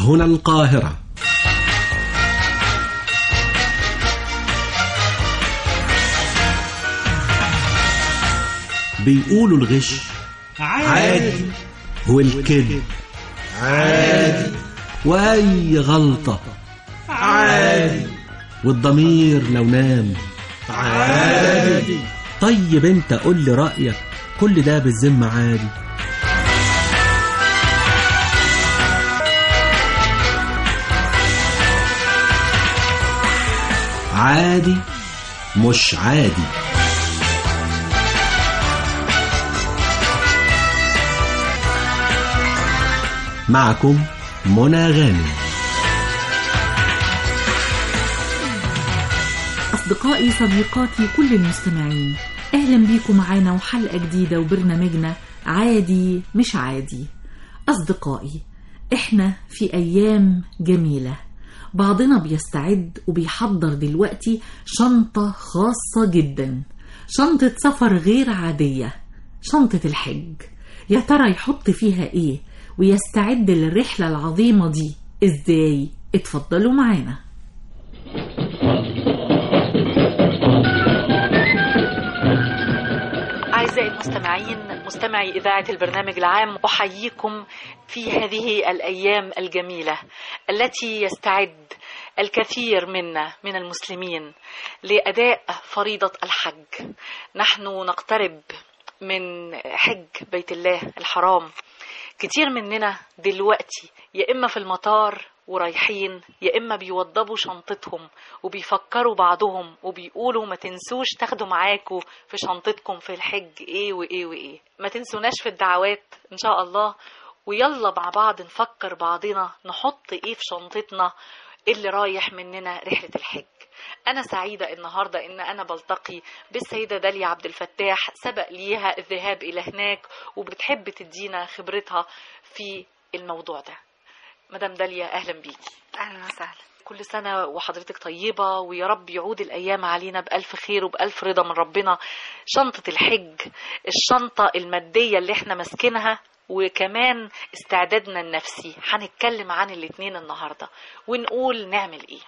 هنا القاهرة بيقولوا الغش عادي والكذب عادي وأي غلطة عادي والضمير لو نام عادي طيب انت قول لي رأيك كل ده بالذمة عادي عادي مش عادي معكم منى غانم أصدقائي صديقاتي كل المستمعين أهلا بيكم معانا وحلقة جديدة وبرنامجنا عادي مش عادي أصدقائي إحنا في أيام جميلة بعضنا بيستعد وبيحضر دلوقتي شنطة خاصة جدا شنطة سفر غير عادية شنطة الحج يا ترى يحط فيها إيه ويستعد للرحلة العظيمة دي إزاي اتفضلوا معانا أعزائي المستمعين مستمعي إذاعة البرنامج العام أحييكم في هذه الأيام الجميلة التي يستعد الكثير منا من المسلمين لأداء فريضة الحج نحن نقترب من حج بيت الله الحرام كتير مننا دلوقتي يا إما في المطار ورايحين يا إما بيوضبوا شنطتهم وبيفكروا بعضهم وبيقولوا ما تنسوش تاخدوا معاكوا في شنطتكم في الحج إيه وإيه وإيه ما تنسوناش في الدعوات إن شاء الله ويلا مع بعض نفكر بعضنا نحط إيه في شنطتنا اللي رايح مننا رحلة الحج أنا سعيدة النهاردة إن أنا بلتقي بالسيدة داليا عبد الفتاح سبق ليها الذهاب إلى هناك وبتحب تدينا خبرتها في الموضوع ده مدام داليا أهلا بيكي اهلا وسهلا كل سنة وحضرتك طيبة ويا رب يعود الأيام علينا بألف خير وبألف رضا من ربنا شنطة الحج الشنطة المادية اللي احنا ماسكينها وكمان استعدادنا النفسي هنتكلم عن الاتنين النهاردة ونقول نعمل ايه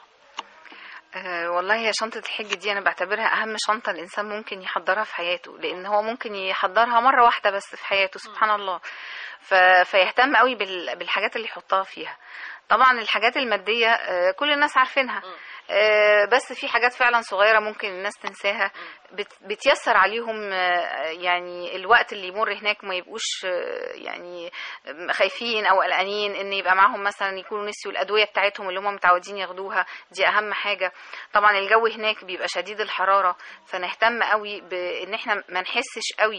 أه والله هي شنطة الحج دي أنا بعتبرها أهم شنطة الإنسان ممكن يحضرها في حياته لأن هو ممكن يحضرها مرة واحدة بس في حياته سبحان الله ف... فيهتم قوي بال... بالحاجات اللي يحطها فيها طبعا الحاجات المادية أه كل الناس عارفينها أه بس في حاجات فعلا صغيرة ممكن الناس تنساها بت... بتيسر عليهم أه يعني الوقت اللي يمر هناك ما يبقوش أه يعني خايفين او قلقانين ان يبقى معاهم مثلا يكونوا نسيوا الادويه بتاعتهم اللي هم متعودين ياخدوها دي اهم حاجه طبعا الجو هناك بيبقى شديد الحراره فنهتم قوي بان احنا ما نحسش قوي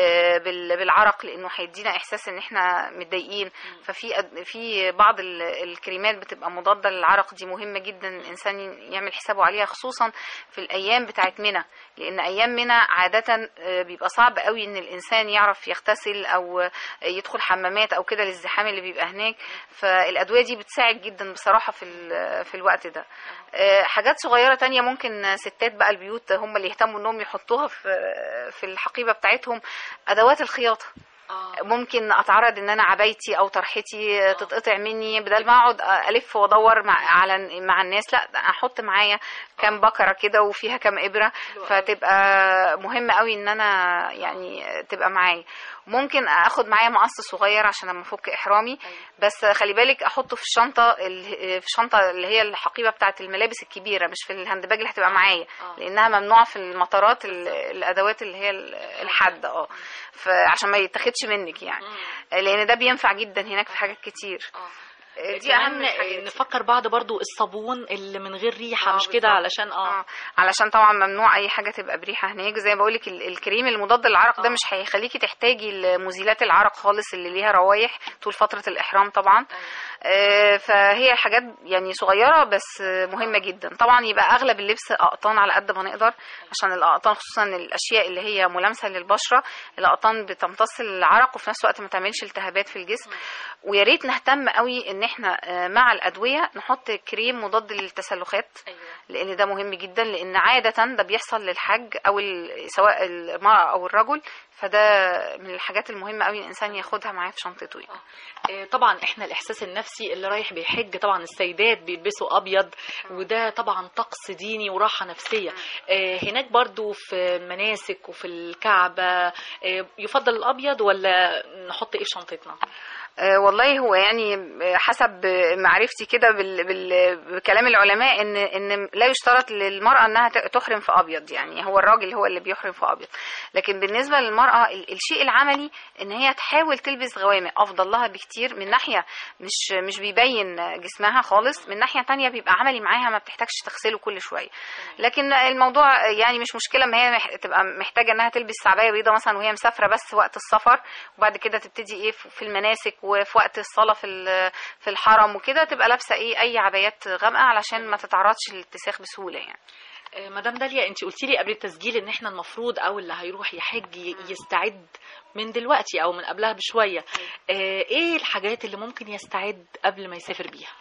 بالعرق لانه هيدينا احساس ان احنا متضايقين ففي في بعض الكريمات بتبقى مضاده للعرق دي مهمه جدا الانسان يعمل حسابه عليها خصوصا في الايام بتاعت منى لان ايام منى عاده بيبقى صعب قوي ان الانسان يعرف يغتسل او يدخل حمامات او كده للزحام اللي بيبقى هناك فالادويه دي بتساعد جدا بصراحه في في الوقت ده حاجات صغيره تانية ممكن ستات بقى البيوت هم اللي يهتموا انهم يحطوها في في الحقيبه بتاعتهم ادوات الخياطه ممكن اتعرض ان انا عبايتي او طرحتي تتقطع مني بدل ما اقعد الف وادور مع على مع الناس لا احط معايا كام بكره كده وفيها كام ابره فتبقى مهم قوي ان انا يعني تبقى معايا ممكن اخد معايا مقص صغير عشان لما افك احرامي بس خلي بالك احطه في الشنطه في الشنطه اللي هي الحقيبه بتاعه الملابس الكبيره مش في الهاندباج اللي هتبقى معايا لانها ممنوعه في المطارات الادوات اللي هي الحاده اه فعشان ما يتاخدش منك يعني لان ده بينفع جدا هناك في حاجات كتير دي اهم نفكر بعض برضو الصابون اللي من غير ريحه آه مش كده علشان اه, آه. علشان طبعا ممنوع اي حاجه تبقى بريحه هناك زي ما بقول لك الكريم المضاد للعرق ده مش هيخليكي تحتاجي مزيلات العرق خالص اللي ليها روايح طول فتره الاحرام طبعا آه فهي حاجات يعني صغيره بس مهمه جدا طبعا يبقى اغلب اللبس اقطان على قد ما نقدر عشان الاقطان خصوصا الاشياء اللي هي ملامسه للبشره الاقطان بتمتص العرق وفي نفس الوقت ما تعملش التهابات في الجسم ويا ريت نهتم قوي ان احنا مع الادويه نحط كريم مضاد للتسلخات أيوة. لان ده مهم جدا لان عاده ده بيحصل للحج او ال- سواء المراه او الرجل فده من الحاجات المهمه قوي الانسان ياخدها معاه في شنطته يعني. آه، طبعا احنا الاحساس النفسي اللي رايح بيحج طبعا السيدات بيلبسوا ابيض وده طبعا طقس ديني وراحه نفسيه آه، هناك برضو في المناسك وفي الكعبه آه، يفضل الابيض ولا نحط ايه في شنطتنا آه، والله هو يعني آه، حسب آه، معرفتي كده بال... بال... بكلام العلماء ان ان لا يشترط للمراه انها ت- تحرم في ابيض يعني هو الراجل هو اللي بيحرم في ابيض لكن بالنسبه للمراه ال- الشيء العملي ان هي تحاول تلبس غوامق افضل لها بكتير من ناحيه مش مش بيبين جسمها خالص من ناحيه تانية بيبقى عملي معاها ما بتحتاجش تغسله كل شويه لكن الموضوع يعني مش مشكله ما هي مح- تبقى محتاجه انها تلبس سعبايه بيضه مثلا وهي مسافره بس وقت السفر وبعد كده تبتدي ايه في في المناسك وفي وقت الصلاه في ال- في الحرم وكده تبقى لابسه ايه اي عبايات غامقه علشان ما تتعرضش للاتساخ بسهوله يعني آه، مدام داليا انت قلتي لي قبل التسجيل ان احنا المفروض او اللي هيروح يحج ي- يستعد من دلوقتي او من قبلها بشويه آه، ايه الحاجات اللي ممكن يستعد قبل ما يسافر بيها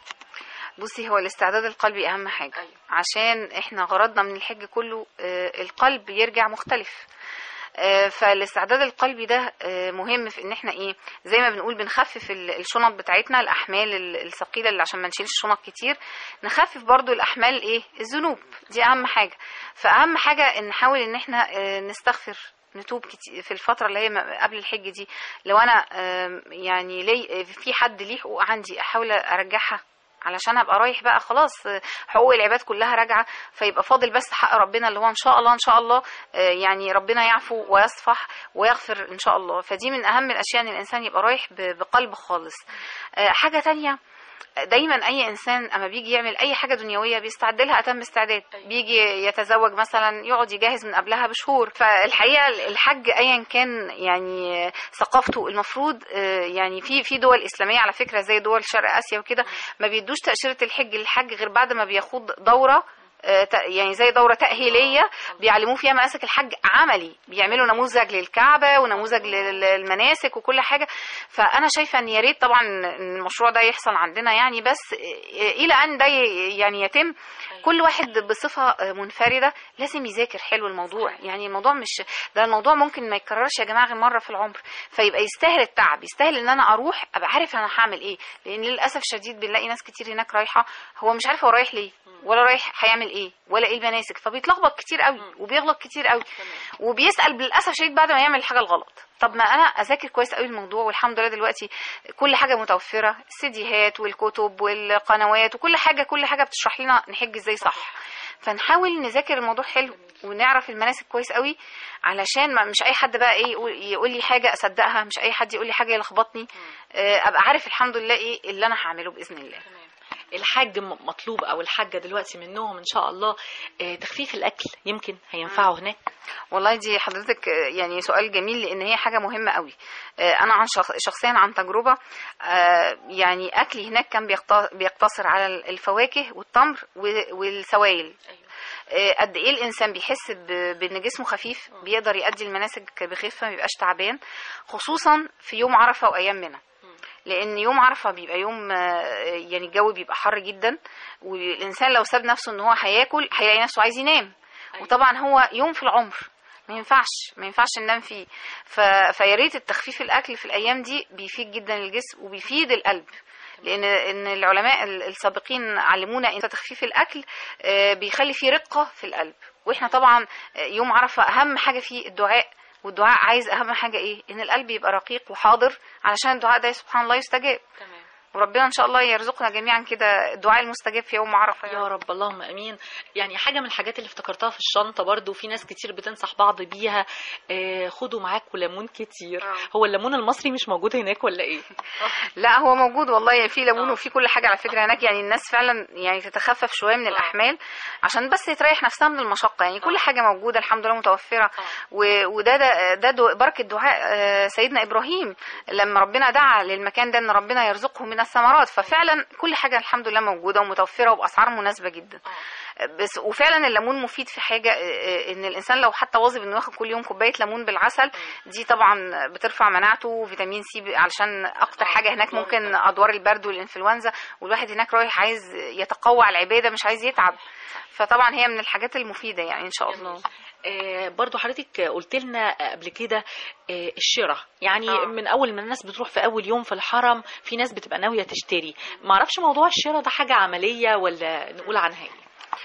بصي هو الاستعداد القلبي اهم حاجه أيوة. عشان احنا غرضنا من الحج كله آه، القلب يرجع مختلف آه، فالاستعداد القلبي ده آه، مهم في ان احنا ايه زي ما بنقول بنخفف ال- الشنط بتاعتنا الاحمال ال- الثقيله اللي عشان ما نشيلش شنط كتير نخفف برضو الاحمال ايه الذنوب دي اهم حاجه فاهم حاجه ان نحاول ان احنا آه، نستغفر نتوب كتير في الفترة اللي هي ما- قبل الحج دي لو أنا آم، يعني لي في حد ليه حقوق عندي أحاول أرجعها علشان ابقى رايح بقى خلاص آه، حقوق العباد كلها راجعه فيبقى فاضل بس حق ربنا اللي هو ان شاء الله ان شاء الله آه، يعني ربنا يعفو ويصفح ويغفر ان شاء الله فدي من اهم الاشياء ان الانسان يبقى رايح ب- بقلب خالص آه، حاجه تانية دايما اي انسان اما بيجي يعمل اي حاجه دنيويه بيستعد لها اتم استعداد بيجي يتزوج مثلا يقعد يجهز من قبلها بشهور فالحقيقه الحج ايا كان يعني ثقافته المفروض آه، يعني في في دول اسلاميه على فكره زي دول شرق اسيا وكده ما بيدوش تاشيره الحج للحج غير بعد ما بيخوض دوره آه، ت- يعني زي دورة تأهيلية بيعلموه فيها مناسك الحج عملي بيعملوا نموذج للكعبة ونموذج للمناسك وكل حاجة فأنا شايفة إن يا ريت طبعا إن المشروع ده يحصل عندنا يعني بس آه، إلى أن ده ي- يعني يتم كل واحد بصفة آه، منفردة لازم يذاكر حلو الموضوع يعني الموضوع مش ده الموضوع ممكن ما يتكررش يا جماعة غير مرة في العمر فيبقى يستاهل التعب يستاهل إن أنا أروح أبقى عارف أنا هعمل إيه لأن للأسف شديد بنلاقي ناس كتير هناك رايحة هو مش عارف هو رايح ليه ولا رايح هيعمل ايه ولا ايه المناسك فبيتلخبط كتير قوي وبيغلط كتير قوي وبيسال للاسف شديد بعد ما يعمل الحاجه الغلط طب ما انا اذاكر كويس قوي الموضوع والحمد لله دلوقتي كل حاجه متوفره السيديهات والكتب والقنوات وكل حاجه كل حاجه بتشرح لنا نحج ازاي صح فنحاول نذاكر الموضوع حلو ونعرف المناسك كويس قوي علشان ما مش اي حد بقى ايه يقول, يقول لي حاجه اصدقها مش اي حد يقول لي حاجه يلخبطني آه، ابقى عارف الحمد لله ايه اللي انا هعمله باذن الله الحج م- مطلوب او الحاجه دلوقتي منهم ان شاء الله آه، تخفيف الاكل يمكن هينفعه هناك والله دي حضرتك آه، يعني سؤال جميل لان هي حاجه مهمه قوي آه، انا عن شخ- شخصيا عن تجربه آه، يعني اكلي هناك كان بيقت- بيقتصر على الفواكه والتمر و- والسوائل آه، قد ايه الانسان بيحس ب- بان جسمه خفيف بيقدر يؤدي المناسك بخفه ما بيبقاش تعبان خصوصا في يوم عرفه وايام منى لان يوم عرفه بيبقى يوم آه، يعني الجو بيبقى حر جدا والانسان لو ساب نفسه ان هو هياكل هيلاقي نفسه عايز ينام وطبعا هو يوم في العمر ما ينفعش ما ينفعش ننام فيه ف... فيا ريت التخفيف الاكل في الايام دي بيفيد جدا الجسم وبيفيد القلب لان ان العلماء ال- السابقين علمونا ان تخفيف الاكل آه، بيخلي فيه رقه في القلب واحنا طبعا آه، يوم عرفه اهم حاجه فيه الدعاء والدعاء عايز اهم حاجه ايه ان القلب يبقى رقيق وحاضر علشان الدعاء ده سبحان الله يستجاب تمام وربنا ان شاء الله يرزقنا جميعا كده الدعاء المستجاب في يوم عرفه يا رب اللهم امين يعني حاجه من الحاجات اللي افتكرتها في الشنطه برضو في ناس كتير بتنصح بعض بيها آه خدوا معاكم ليمون كتير آه. هو الليمون المصري مش موجود هناك ولا ايه لا هو موجود والله في ليمون آه. وفي كل حاجه على فكره هناك يعني الناس فعلا يعني تتخفف شويه من الاحمال عشان بس تريح نفسها من المشقه يعني كل حاجه موجوده الحمد لله متوفره و- وده ده, ده دو- بركه دعاء آه، سيدنا ابراهيم لما ربنا دعا للمكان ده ان ربنا يرزقه من الثمرات ففعلا كل حاجه الحمد لله موجوده ومتوفره وباسعار مناسبه جدا بس وفعلا الليمون مفيد في حاجه آه، ان الانسان لو حتى واظب انه ياخد كل يوم كوبايه ليمون بالعسل دي طبعا بترفع مناعته وفيتامين سي ب- علشان اكتر حاجه هناك ممكن ادوار البرد والانفلونزا والواحد هناك رايح عايز يتقوى على العباده مش عايز يتعب فطبعا هي من الحاجات المفيده يعني ان شاء الله آه، برضو حضرتك قلت لنا قبل كده آه، الشراء يعني آه. من اول ما الناس بتروح في اول يوم في الحرم في ناس بتبقى ناويه تشتري ما اعرفش موضوع الشراء ده حاجه عمليه ولا نقول عنها ايه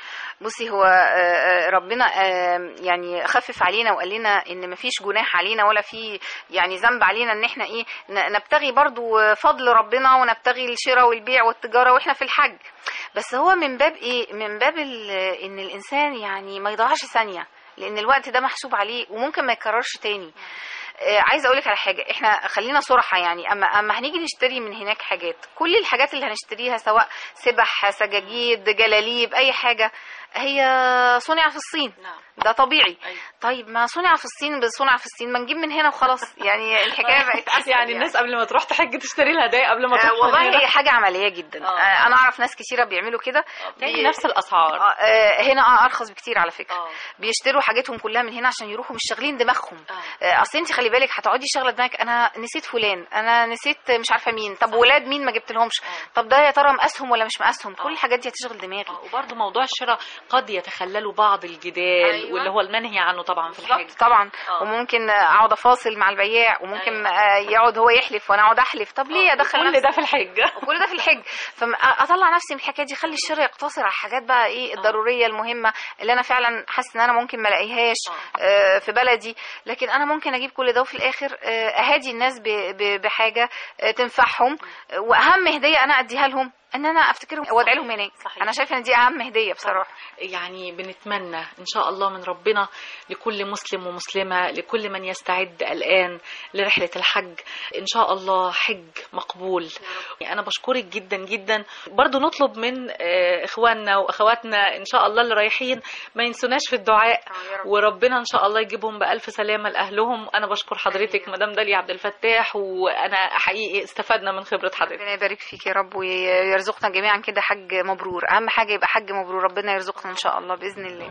بصي هو آه، آه، ربنا آه، يعني خفف علينا وقال لنا ان مفيش جناح علينا ولا في يعني ذنب علينا ان احنا ايه ن- نبتغي برضو فضل ربنا ونبتغي الشراء والبيع والتجاره واحنا في الحج بس هو من باب ايه من باب ال- ان الانسان يعني ما يضيعش ثانيه لان الوقت ده محسوب عليه وممكن ما يكررش تاني آه، عايزه اقول لك على حاجه احنا خلينا صراحه يعني اما اما هنيجي نشتري من هناك حاجات كل الحاجات اللي هنشتريها سواء سبح سجاجيد جلاليب اي حاجه هي صنع في الصين نعم ده طبيعي أيوة. طيب ما صنع في الصين بصنع في الصين ما نجيب من هنا وخلاص يعني الحكايه بقت اسهل يعني الناس قبل ما تروح تحج تشتري لها هدايا قبل ما آه، تروح والله هنا. هي حاجه عمليه جدا آه. آه، انا اعرف ناس كتيره بيعملوا كده تاني بي- نفس الاسعار آه، آه، هنا اه ارخص بكتير على فكره اه بيشتروا حاجتهم كلها من هنا عشان يروحوا مش شاغلين دماغهم آه. آه، اصل انت خلي بالك هتقعدي شاغله دماغك انا نسيت فلان انا نسيت مش عارفه مين طب ولاد مين ما جبت لهمش آه. طب ده يا ترى مقاسهم ولا مش مقاسهم آه. كل الحاجات دي هتشغل دماغي آه، وبرضه موضوع الشراء قد يتخللوا بعض الجدال أيوة. واللي هو المنهي عنه طبعا في الحج بالظبط طبعا آه. وممكن اقعد افاصل مع البياع وممكن آه، يقعد هو يحلف وانا اقعد احلف طب ليه ادخل كل نفسي ده في الحج وكل ده في الحج فاطلع نفسي من الحكايه دي خلي الشراء يقتصر على الحاجات بقى ايه الضروريه المهمه اللي انا فعلا حاسه ان انا ممكن ما الاقيهاش آه، في بلدي لكن انا ممكن اجيب كل ده وفي الاخر آه، اهادي الناس ب- ب- بحاجه آه، تنفعهم آه، واهم هديه انا اديها لهم ان انا افتكرهم وادعي لهم هناك صحيح. انا شايفه ان دي اهم هديه بصراحه يعني بنتمنى ان شاء الله من ربنا لكل مسلم ومسلمه لكل من يستعد الان لرحله الحج ان شاء الله حج مقبول يعني انا بشكرك جدا جدا برضو نطلب من آه، اخواننا واخواتنا ان شاء الله اللي رايحين ما ينسوناش في الدعاء يا رب. وربنا ان شاء الله يجيبهم بالف سلامه لاهلهم انا بشكر حضرتك مدام داليا عبد الفتاح وانا حقيقي استفدنا من خبره حضرتك ربنا يبارك فيك يا رب ويرزقنا جميعا كده حج مبرور اهم حاجه يبقى حج مبرور ربنا يرزقنا ان شاء الله باذن الله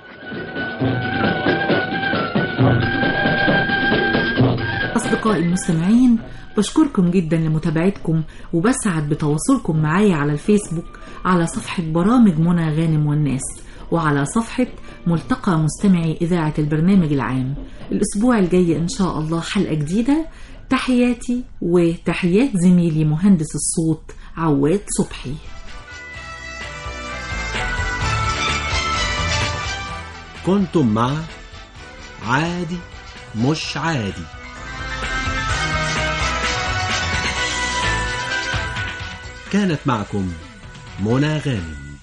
أصدقائي المستمعين بشكركم جدا لمتابعتكم وبسعد بتواصلكم معايا على الفيسبوك على صفحة برامج منى غانم والناس وعلى صفحة ملتقى مستمعي إذاعة البرنامج العام الأسبوع الجاي إن شاء الله حلقة جديدة تحياتي وتحيات زميلي مهندس الصوت عواد صبحي كنتم مع عادي مش عادي كانت معكم منى غانم